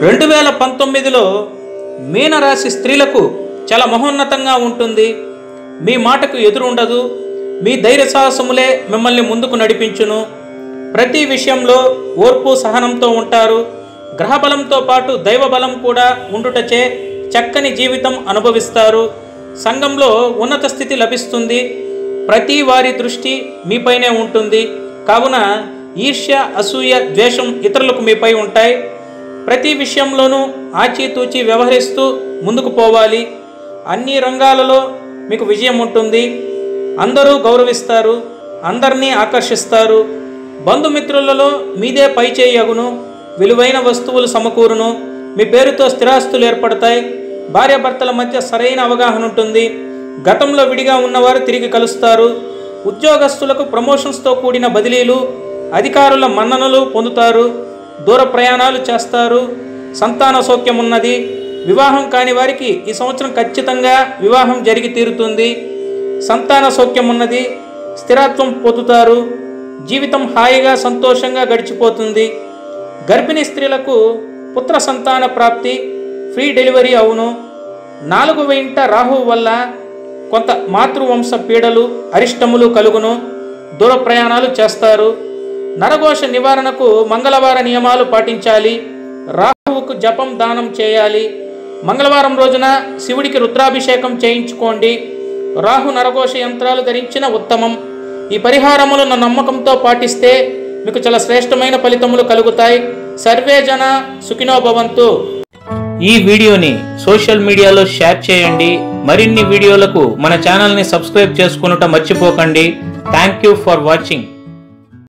రెండు వేల పంతొమ్మిదిలో మీనరాశి స్త్రీలకు చాలా మహోన్నతంగా ఉంటుంది మీ మాటకు ఎదురు ఉండదు మీ ధైర్య సాహసములే మిమ్మల్ని ముందుకు నడిపించును ప్రతి విషయంలో ఓర్పు సహనంతో ఉంటారు గ్రహబలంతో పాటు దైవబలం కూడా ఉండుటచే చక్కని జీవితం అనుభవిస్తారు సంఘంలో ఉన్నత స్థితి లభిస్తుంది ప్రతి వారి దృష్టి మీపైనే ఉంటుంది కావున ఈర్ష్య అసూయ ద్వేషం ఇతరులకు మీపై ఉంటాయి ప్రతి విషయంలోనూ ఆచితూచి వ్యవహరిస్తూ ముందుకు పోవాలి అన్ని రంగాలలో మీకు విజయం ఉంటుంది అందరూ గౌరవిస్తారు అందరినీ ఆకర్షిస్తారు బంధుమిత్రులలో మీదే పైచేయగును విలువైన వస్తువులు సమకూరును మీ పేరుతో స్థిరాస్తులు ఏర్పడతాయి భార్యాభర్తల మధ్య సరైన అవగాహన ఉంటుంది గతంలో విడిగా ఉన్నవారు తిరిగి కలుస్తారు ఉద్యోగస్తులకు ప్రమోషన్స్తో కూడిన బదిలీలు అధికారుల మన్ననలు పొందుతారు దూర ప్రయాణాలు చేస్తారు సంతాన సౌఖ్యం ఉన్నది వివాహం కాని వారికి ఈ సంవత్సరం ఖచ్చితంగా వివాహం జరిగి తీరుతుంది సంతాన సౌఖ్యం ఉన్నది స్థిరత్వం పొందుతారు జీవితం హాయిగా సంతోషంగా గడిచిపోతుంది గర్భిణీ స్త్రీలకు పుత్ర సంతాన ప్రాప్తి ఫ్రీ డెలివరీ అవును నాలుగు వెంట రాహువు వల్ల కొంత మాతృవంశ పీడలు అరిష్టములు కలుగును దూర ప్రయాణాలు చేస్తారు నరఘోష నివారణకు మంగళవార నియమాలు పాటించాలి రాహువుకు జపం దానం చేయాలి మంగళవారం రోజున శివుడికి రుద్రాభిషేకం చేయించుకోండి రాహు నరఘోష యంత్రాలు ధరించిన ఉత్తమం ఈ పరిహారములను నమ్మకంతో పాటిస్తే మీకు చాలా శ్రేష్టమైన ఫలితములు కలుగుతాయి సర్వే జన సుఖినో భవంతు ఈ వీడియోని సోషల్ మీడియాలో షేర్ చేయండి మరిన్ని వీడియోలకు మన ఛానల్ని సబ్స్క్రైబ్ చేసుకునుట మర్చిపోకండి థ్యాంక్ యూ ఫర్ వాచింగ్